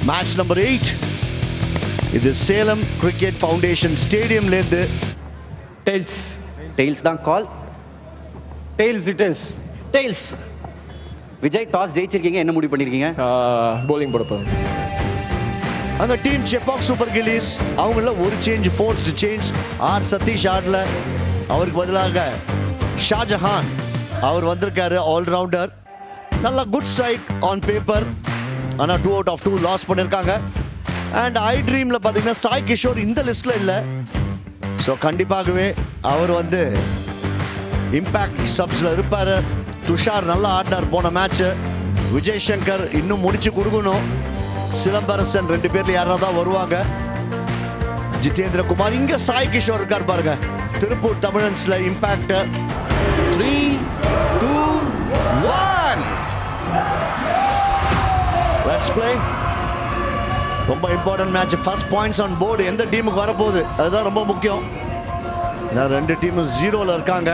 Match number eight இது Salem cricket foundation ஸ்டேடியம்லேருந்து tails tails தான் call tails it is tails Vijay toss ஜெயிச்சிருக்கீங்க என்ன முடிவு பண்ணிருக்கீங்க bowling போட போகிறோம் அங்க டீம் செப்பாக் சூப்பர் கில்லிஸ் அவங்கள ஒரு change forced change R Sathish ஆடல அவருக்கு பதிலாக ஷாஜஹான் அவர் வந்திருக்காரு ஆல்ரவுண்டர் நல்ல குட் ஸ்ட்ரைக் ஆன் பேப்பர் ஆனால் two out of two loss பண்ணியிருக்காங்க அண்ட் ஐ ட்ரீமில் பார்த்தீங்கன்னா சாய் கிஷோர் இந்த லிஸ்ட்டில் இல்லை ஸோ கண்டிப்பாகவே அவர் வந்து இம்பேக்ட் சப்ஸில் இருப்பார் துஷார் நல்லா ஆடினார் போன மேட்ச்சு விஜய் சங்கர் இன்னும் முடிச்சு கொடுக்கணும் சிலம்பரசன் ரெண்டு பேர்ல யாராவது தான் வருவாங்க ஜிதேந்திர குமார் இங்க சாய் கிஷோர் இருக்கார் பாருங்க திருப்பூர் தமிழன்ஸ்ல impact three two one let's play ரொம்ப important match first points on board எந்த டீமுக்கு வரப்போகுது அதுதான் ரொம்ப முக்கியம் ஏன்னா ரெண்டு டீமும் ஜீரோவில் இருக்காங்க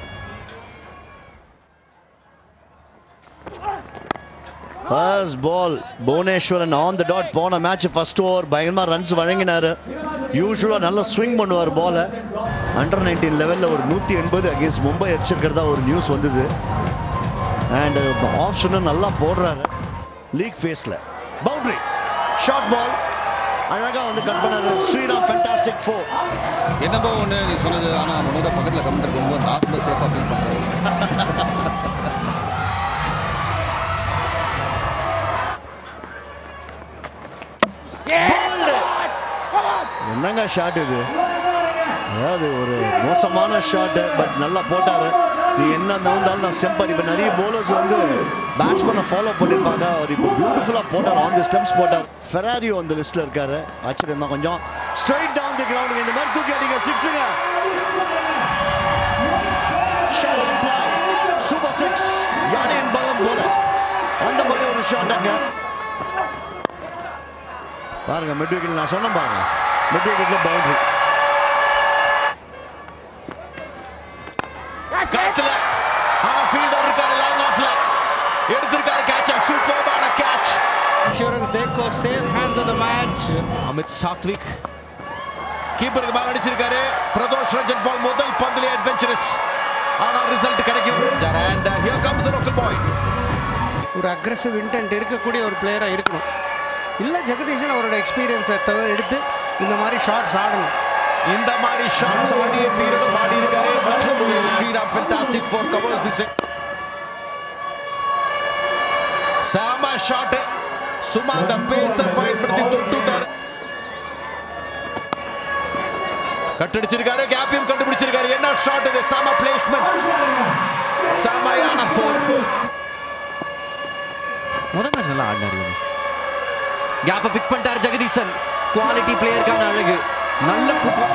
first ball Bhuvaneswaran on the dot போன மேட்ச் ஃபர்ஸ்ட் ஓவர் பயங்கரமாக ரன்ஸ் வழங்கினார் யூஸ்வலாக நல்லா ஸ்விங் பண்ணுவார் பாலை அண்டர் நைன்டீன் லெவலில் ஒரு நூற்றி எண்பது அகேன்ஸ்ட் மும்பை அடிச்சிருக்கிறதா ஒரு நியூஸ் வந்தது அண்ட் ஆப்ஷனும் நல்லா போடுறாரு லீக் ஃபேஸில் பவுண்டரி ஷார்ட் பால் அழகாக வந்து கட் பண்ணாரு ஸ்ரீராம் ஃபென்டாஸ்டிக் ஃபோர் என்னமோ ஒன்று நீ சொன்னது ஆனால் மனோட பக்கத்தில் கமெண்ட் இருக்கும்போது நான் ரொம்ப சேஃபாக ஃபீல் பண்ணுறேன் என்னங்க ஷாட் இது அதாவது ஒரு மோசமான ஷாட்டு பட் நல்லா போட்டாரு நீ என்ன நவுந்தாலும் நான் ஸ்டெம்ப் இப்போ நிறைய போலர்ஸ் வந்து பேட்ஸ்மேனை ஃபாலோ பண்ணியிருப்பாங்க அவர் இப்போ பியூட்டிஃபுல்லாக போட்டார் ஆன் தி ஸ்டெம்ப்ஸ் போட்டார் ஃபெராரியோ அந்த லிஸ்ட்டில் இருக்காரு ஆச்சரியம் தான் கொஞ்சம் ஸ்ட்ரைட் டவுன் தி கிரவுண்டுங்க இந்த மாதிரி தூக்கி அடிங்க சிக்ஸுங்க சூப்பர் சிக்ஸ் யானையின் பலம் போல அந்த மாதிரி ஒரு ஷாட் அங்க பாருங்க மிட் விக்கெட் நான் சொன்னேன் பாருங்க மிட் விக்கெட்ல பவுண்டரி களத்துல ஆனா ஃபீல்டர் இருக்காரு லாங் ஆஃப்ல எடுத்திருக்காரு கேட்ச் சூப்பர்பான கேட்ச் இன்சூரன்ஸ் தேக்கோ safe hands of the match Amit Sathvik கீப்பருக்கு மேல அடிச்சிருக்காரு பிரதோஷ் ரஞ்சன் பால் முதல் பந்திலே அட்வென்ச்சரஸ் ஆனா ரிசல்ட் கிடைக்கும் and here comes the local boy ஒரு அக்ரெசிவ் இன்டென்ட் இருக்கக்கூடிய ஒரு பிளேயராக இருக்கணும் இல்லை ஜெகதீஷன் அவரோட எக்ஸ்பீரியன்ஸை தவிர எடுத்து இந்த மாதிரி ஷாட்ஸ் ஆடணும் இந்த மாதிரி ஷாட்ஸ் ஆடிய தீரணும் ஆடி இருக்காரு மற்றும் ஒரு Sriram fantastic four covers this சாம ஷாட் சும்மா அந்த பேச பயன்படுத்தி தொட்டுட்டார் கட்டடிச்சிருக்காரு கேப்பையும் கண்டுபிடிச்சிருக்காரு என்ன ஷாட் இது சாம பிளேஸ்மெண்ட் சாமையான ஃபோர் முதல் மேட்ச் நல்லா ஆடினாரு கேப்பை பிக் பண்ணிட்டார் ஜெகதீசன் குவாலிட்டி பிளேயருக்கான அழகு நல்ல ஃபுட்பால்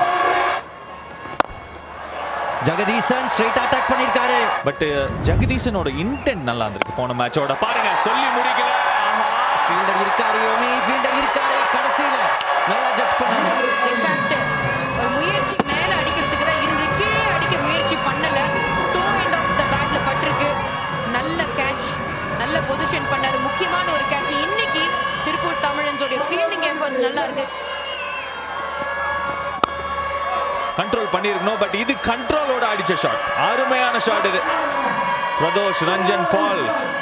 ஜெகதீசன் ஸ்ட்ரைட் அட்டாக் பண்ணிருக்காரு பட் ஜெகதீசனோட இன்டென்ட் நல்லா இருந்திருக்கு போன மேட்சோட பாருங்க சொல்லி முடிக்கல ஃபீல்டர் இருக்காரு யோமி ஃபீல்டர் இருக்காரு கடைசியில நல்லா ஜட்ஜ் பண்ணாரு இன்ஃபேக்ட் ஒரு முயற்சி மேல அடிக்கிறதுக்கு தான் இருந்து கீழே அடிக்க முயற்சி பண்ணல டூ எண்ட் ஆஃப் த பேட்ல பட்டிருக்கு நல்ல கேட்ச் நல்ல பொசிஷன் பண்ணாரு முக்கியமான ஒரு கேட்ச் இன்னைக்கு திருப்பூர் தமிழன்ஸோட ஃபீல்டிங் எஃபர்ட்ஸ் நல்லா இருக்கு கண்ட்ரோல் பண்ணிருக்கணும் பட் இது கண்ட்ரோலோட அடிச்ச ஷாட் அருமையான ஷாட் இது பிரதோஷ் ரஞ்சன் பால்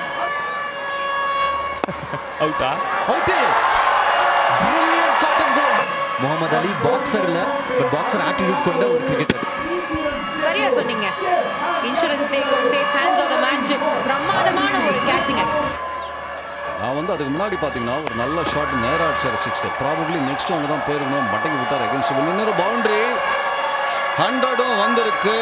அவுட்டா out brilliant caught and bowl Muhammad Ali பாக்ஸர்ல பட் பாக்ஸர் ஆட்டிடியூட் கொண்ட ஒரு கிரிக்கெட்டர் சரியா சொன்னீங்க இன்சூரன்ஸ் டேக் ஒரு safe hands of the match பிரமாதமான ஒரு கேட்சுங்க நான் வந்து அதுக்கு முன்னாடி பார்த்தீங்கன்னா ஒரு நல்ல ஷாட் நேராக அடிச்சார் சிக்ஸ் ப்ராபப்ளி நெக்ஸ்ட் அவங்க தான் போயிருக்கணும் பட்டைக்கு விட்டார் அகேன்ஸ்ட் இன்னொரு பவுண்டரி ஹண்ட்ரடும் வந்திருக்கு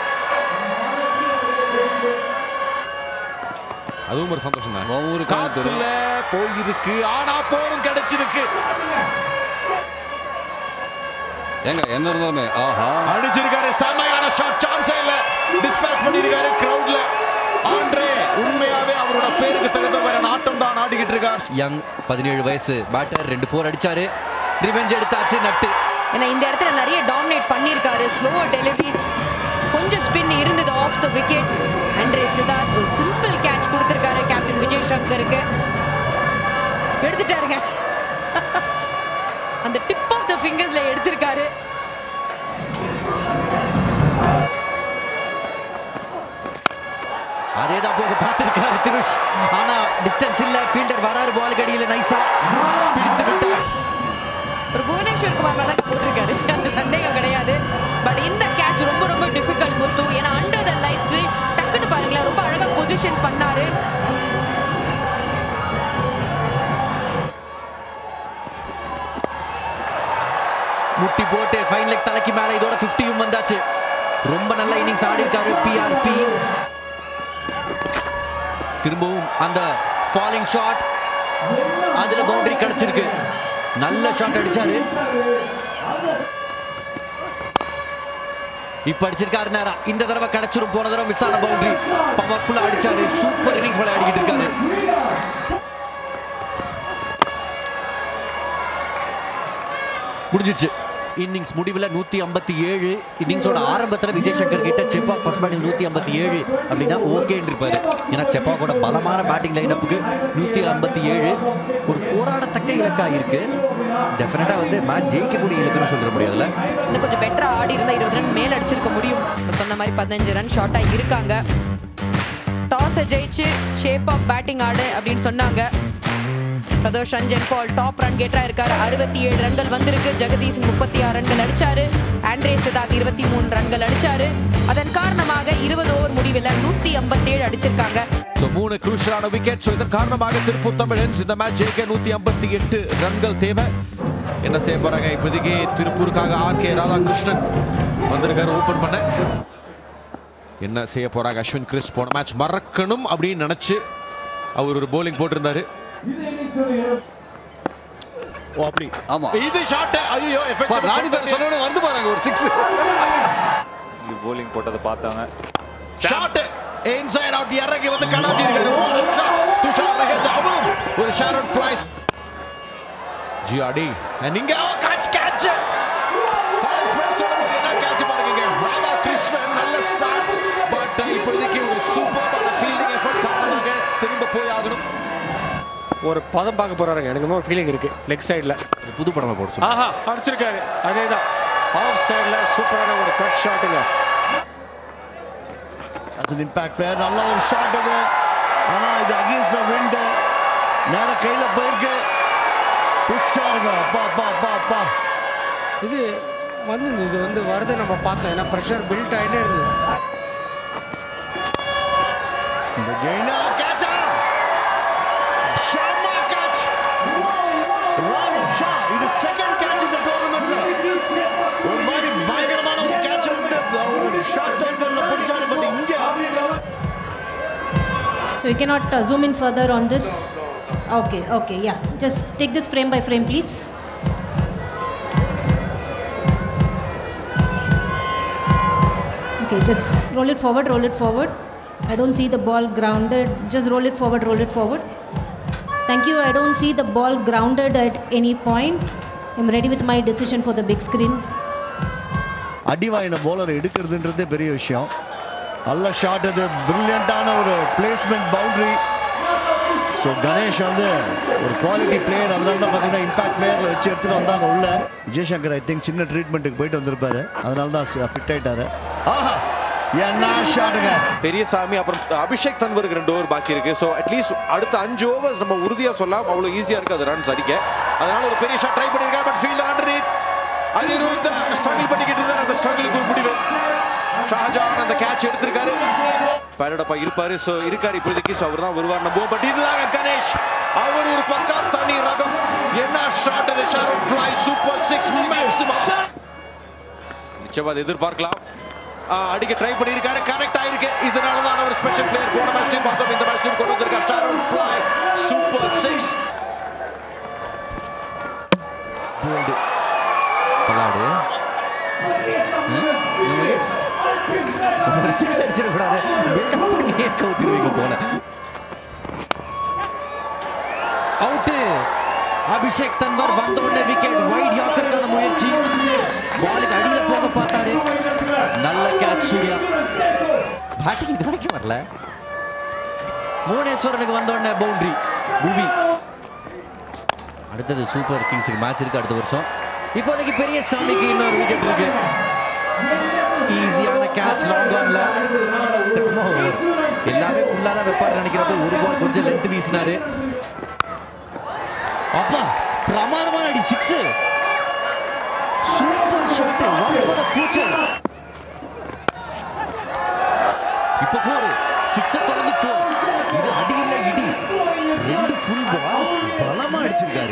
அதுவும் ஒரு சந்தோஷம் தான் ஒவ்வொரு காத்துல போயிருக்கு ஆனா போரும் கிடைச்சிருக்கு ஏங்க என்ன இருந்தாலுமே ஆஹா அடிச்சிருக்காரு செமையான ஷாட் சான்ஸே இல்ல டிஸ்பேச் பண்ணிருக்காரு கிரவுட்ல ஆண்ட்ரே உண்மையாவே அவரோட பேருக்கு தகுந்த வேற நாட்டம் தான் ஆடிக்கிட்டு இருக்கார் யங் பதினேழு வயசு பேட்டர் ரெண்டு ஃபோர் அடிச்சாரு ரிவெஞ்ச் எடுத்தாச்சு நட்டு ஏன்னா இந்த இடத்துல நிறைய டாமினேட் பண்ணியிருக்காரு ஸ்லோ டெலிவரி கொஞ்சம் ஸ்பின் இருந்தது off the wicket Andre Siddharth ஒரு சிம்பிள் கேட்ச் கொடுத்திருக்காரு கேப்டன் விஜய் சங்கருக்கு எடுத்துட்டாருங்க அந்த டிப் ஆஃப் த ஃபிங்கர்ஸ்ல எடுத்திருக்காரு அதே தான் போக பார்த்திருக்காரு திருஷ் ஆனா டிஸ்டன்ஸ் இல்ல ஃபீல்டர் வராரு பால் கடியில நைஸா பிடித்து விட்டார் ஒரு புவனேஸ்வர் குமார் மேல தான் போட்டிருக்காரு அந்த சந்தேகம் கிடையாது பட் இந்த கேட்ச் ரொம்ப ரொம்ப டிஃபிகல்ட் முத்து ஏன்னா அண்டர் த லைட்ஸ் டக்குன்னு பாருங்களேன் ரொம்ப அழகா பொசிஷன் பண்ணாரு முட்டி போட்டு ஃபைன் லெக் தலைக்கு மேல இதோட 50யும் வந்தாச்சு ரொம்ப நல்ல இன்னிங்ஸ் ஆடி இருக்காரு பிஆர்பி திரும்பவும் அந்த ஃபாலிங் ஷாட் அதுல பவுண்டரி கிடைச்சிருக்கு நல்ல ஷாட் அடிச்சாரு இப்ப அடிச்சிருக்காரு நேரம் இந்த தடவை கிடைச்சிரும் போன தடவை மிஸ் ஆன பவுண்டரி பவர்ஃபுல்லா அடிச்சாரு சூப்பர் இன்னிங்ஸ் விளையாடிக்கிட்டு இருக்காரு முடிஞ்சிச்சு இன்னிங்ஸ் முடிவில் நூற்றி ஐம்பத்தி ஏழு இன்னிங்ஸோட ஆரம்பத்தில் விஜய் சங்கர் கிட்ட செப்பாக் ஃபர்ஸ்ட் பேட்டிங் நூற்றி ஐம்பத்தி ஏழு அப்படின்னா ஓகேன்னு இருப்பாரு ஏன்னா செப்பாக்கோட பலமான பேட்டிங் லைனப்புக்கு நூற்றி ஐம்பத்தி ஏழு ஒரு போராடத்தக்க இலக்காக இருக்கு டெஃபினட்டாக வந்து மேட்ச் ஜெயிக்கக்கூடிய இலக்குன்னு சொல்ல முடியாதுல்ல இன்னும் கொஞ்சம் பெட்டரா ஆடி இருந்தா இருபது ரன் மேல அடிச்சிருக்க முடியும் இப்ப சொன்ன மாதிரி பதினஞ்சு ரன் ஷார்ட்டா இருக்காங்க டாஸை ஜெயிச்சு ஷேப் ஆஃப் பேட்டிங் ஆடு அப்படின்னு சொன்னாங்க பிரதோஷ் ரஞ்சன் பால் டாப் ரன் கேட்டரா இருக்காரு அறுபத்தி ஏழு ரன்கள் வந்திருக்கு ஜெகதீஷ் முப்பத்தி ஆறு ரன்கள் அடிச்சாரு ஆண்ட்ரே சிதாக் இருபத்தி மூணு ரன்கள் அடிச்சாரு அதன் காரணமாக இருபது ஓவர் முடிவில் நூத்தி ஐம்பத்தி ஏழு அடிச்சிருக்காங்க So, மூணு குரூஷலான விக்கெட் ஸோ இதன் காரணமாக திருப்பூர் தமிழன்ஸ் இந்த மேட்ச் ஜெயிக்க நூத்தி ஐம்பத்தி எட்டு ரன்கள் தேவை என்ன செய்ய போறாங்க இப்போதைக்கு திருப்பூருக்காக ஆர் கே ராதாகிருஷ்ணன் வந்திருக்காரு ஓபன் பண்ண என்ன செய்ய போறாங்க அஸ்வின் கிறிஸ் போன மேட்ச் மறக்கணும் அப்படின்னு நினைச்சு அவர் ஒரு போலிங் போட்டிருந்தாரு ஓ அப்படி ஆமா இது ஷாட் ஐயோ பாரு, ராணி பேர் எஃபெக்ட் சொன்னோட வந்து பாருங்க ஒரு சிக்ஸ் போலிங் போட்டதை பார்த்தாங்க ஷாட் இன்சைட் அவுட் இறங்கி வந்து கடாதி இருக்காரு What a shot. Tushar Raheja அவரும் ஒரு ஷாரட் பிரைஸ் ஜிஆடி நீங்க கேட்ச் கேட்ச் என்ன கேட்ச் பாருங்க ராதா கிருஷ்ணன் நல்ல ஸ்டார்ட் பட் இப்போதைக்கு ஒரு சூப்பரான ஃபீல்டிங் எஃபர்ட் காரணமாக திரும்ப போய் ஆகணும் ஒரு பதம் பார்க்க போறாருங்க எனக்கு ஒரு ஃபீலிங் இருக்கு லெக் சைடில் புது படமா போட சொல்லுங்க. ஆஹா அடிச்சிருக்காரு அதே தான் ஆஃப் சைடில் சூப்பரான ஒரு கட் ஷாட்டுங்க as an impact player நல்ல ஒரு ஷாட் இது ஆனா இது அகேன்ஸ்ட் த விண்ட் நேர கையில போயிருக்கு புஷ்டாருங்க அப்பா அப்பா அப்பா அப்பா இது வந்து இது வந்து வருது நம்ம பார்த்தோம் ஏன்னா ப்ரெஷர் பில்ட் ஆகிட்டே இருந்தது இந்த கெயினா கேட்சா ஷாமா கேட்ச் ராகுல் ஷா இது செகண்ட் கேட்ச் இந்த டோர்னமெண்ட்ல ஒரு மாதிரி பயங்கரமான ஒரு கேட்ச் வந்து ஒரு ஷார்ட் டர்னர்ல பிடிச்சாரு பட் இங்க So you cannot uh, zoom in further on this. Okay, okay, yeah. Just take this frame by frame, please. Okay, just roll it forward, roll it forward. I don't see the ball grounded. Just roll it forward, roll it forward. Thank you. I don't see the ball grounded at any point. I'm ready with my decision for the big screen. அடிவாயின bowler எடுக்கிறதுன்றதே பெரிய விஷயம் நல்ல shot இது பிரில்லியண்டான ஒரு placement boundary so Ganesh வந்து ஒரு quality player அதனால தான் பார்த்தீங்கன்னா இம்பாக்ட் பிளேயரில் வச்சு எடுத்துட்டு வந்தாங்க உள்ள விஜயசங்கர் ஐ திங்க் சின்ன ட்ரீட்மெண்ட்டுக்கு போயிட்டு வந்திருப்பாரு அதனால தான் ஃபிட் ஆயிட்டாரு ஆஹா என்ன ஷாட்டுங்க பெரியசாமி அப்புறம் அபிஷேக் தன்வருக்கு ரெண்டு ஓவர் பாக்கி இருக்கு ஸோ அட்லீஸ்ட் அடுத்த அஞ்சு ஓவர்ஸ் நம்ம உறுதியா சொல்லலாம் அவ்வளோ ஈஸியா இருக்கு அது ரன்ஸ் அடிக்க அதனால ஒரு பெரிய ஷாட் ட்ரை பண்ணிருக்காரு but fielder underneath Anirudh struggle பண்ணிக்கிட்டு இருந்தார் அந்த ஸ்ட்ரகிளுக்கு ஒரு முடிவு ஷாஜான் அந்த கேட்ச் எடுத்திருக்காரு பேரடப்பா இருப்பாரு ஸோ இருக்காரு இப்போதைக்கு ஸோ அவர் தான் வருவார் நம்புவோம் பட் இதுதாங்க கணேஷ் அவர் ஒரு பக்கா தனி ரகம் என்ன ஷாட் இது ஷாரட் ஃப்ளை சூப்பர் சிக்ஸ் மேக்ஸிமம் நிச்சயமா அதை எதிர்பார்க்கலாம் ஆ, அடிக்க ட்ரை பண்ணியிருக்காரு கரெக்ட் ஆயிருக்கு இதனால தான் அவர் ஸ்பெஷல் பிளேயர் போன மேட்ச்லயும் பார்த்தோம் இந்த மேட்ச்லயும் கொண்டு வந்திருக்கார் ஷாரன் ஃப்ளை சூப்பர் சிக்ஸ் போல்டு பல்லாடு ஒரு சிக்ஸ் அடிச்சிடக்கூடாது பில்டப் பண்ணியே கவுத்திருவீங்க போல அவுட்டு அபிஷேக் தன்வர் வந்த உடனே விக்கெட் வைட் யாக்கருக்கான முயற்சி பாலுக்கு அடியில போக பார்த்தாரு நல்ல கேட்ச் சூர்யா பேட்டிங் இது வரைக்கும் வரல புவனேஸ்வரனுக்கு வந்த உடனே பவுண்டரி புவி அடுத்தது சூப்பர் கிங்ஸுக்கு மேட்ச் இருக்கு அடுத்த வருஷம் இப்போதைக்கு பெரிய சாமிக்கு இன்னொரு விக்கெட் இருக்கு ஈஸியான கேட்ச் லாங் ஆன்ல செம்ம over. எல்லாமே ஃபுல்லா தான் வைப்பார் நினைக்கிறப்ப ஒரு பால் கொஞ்சம் லென்த் வீசினாரு அப்பா பிரமாதமான அடி six super shot one for the future இப்போ ஃபோர் சிக்ஸ் தொடர்ந்து ஃபோர் இது அடி இல்ல இடி ரெண்டு ஃபுல் பால் பலமா அடிச்சிருக்காரு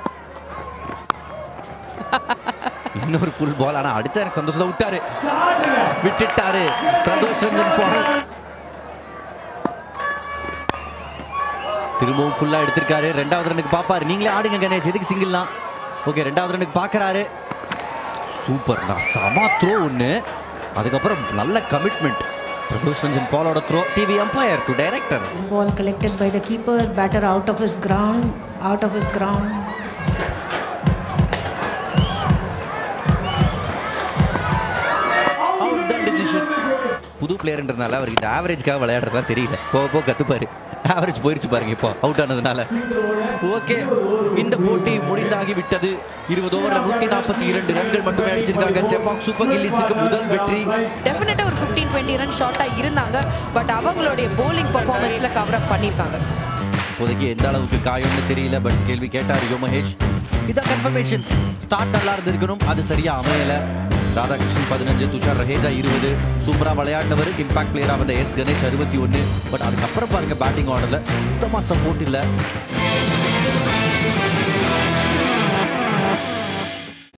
இன்னொரு ஃபுல் பால் ஆனா அடிச்சா எனக்கு சந்தோஷத்தை விட்டாரு விட்டுட்டாரு பிரதோஷ் ரஞ்சன் பால் திரும்பவும் ஃபுல்லா எடுத்திருக்காரு ரெண்டாவது ரனுக்கு பாப்பாரு நீங்களே ஆடுங்க கணேஷ் எதுக்கு சிங்கிள்லாம் ஓகே ரெண்டாவது ரனுக்கு பாக்குறாரு சூப்பர் நான் சமா த்ரோ ஒன்று அதுக்கப்புறம் நல்ல கமிட்மெண்ட் பிரதோஷ் ரஞ்சன் பாலோட throw TV umpire to director Ball collected by the keeper, batter out of his ground, out of his ground. Out தான் டிசிஷன் புது பிளேயர்ன்றனால அவருக்கு இந்த ஆவரேஜ்க்காக விளையாடுறதா தெரியல போக போக கத்துப்பாரு ஆவரேஜ் போயிருச்சு பாருங்க இப்போ அவுட் ஆனதுனால ஓகே இந்த போட்டி முடிந்தாகி விட்டது இருபது ஓவரில் நூத்தி நாற்பத்தி இரண்டு ரன்கள் மட்டுமே அடிச்சிருக்காங்க செப்பாக் சூப்பர் கில்லிஸுக்கு முதல் வெற்றி டெஃபினட்டா ஒரு 15 டுவெண்ட்டி ரன் ஷார்ட்டா இருந்தாங்க பட் அவங்களுடைய போலிங் பர்ஃபார்மன்ஸ்ல கவர் அப் பண்ணியிருக்காங்க இப்போதைக்கு எந்த அளவுக்கு காயம்னு தெரியல பட் கேள்வி கேட்டார் யோ மகேஷ் இதான் கன்ஃபர்மேஷன் ஸ்டார்ட் நல்லா இருந்திருக்கணும் அது சரியா அமையல ராதாகிருஷ்ணன் பதினஞ்சு துஷார் ரஹேஜா இருபது சூப்பரா விளையாடினவர் இம்பாக்ட் பிளேயரா வந்த எஸ் கணேஷ் அறுபத்தி ஒன்று பட் அதுக்கப்புறம் பாருங்க பேட்டிங் ஆர்டர்ல சுத்தமா சப்போர்ட் இல்லை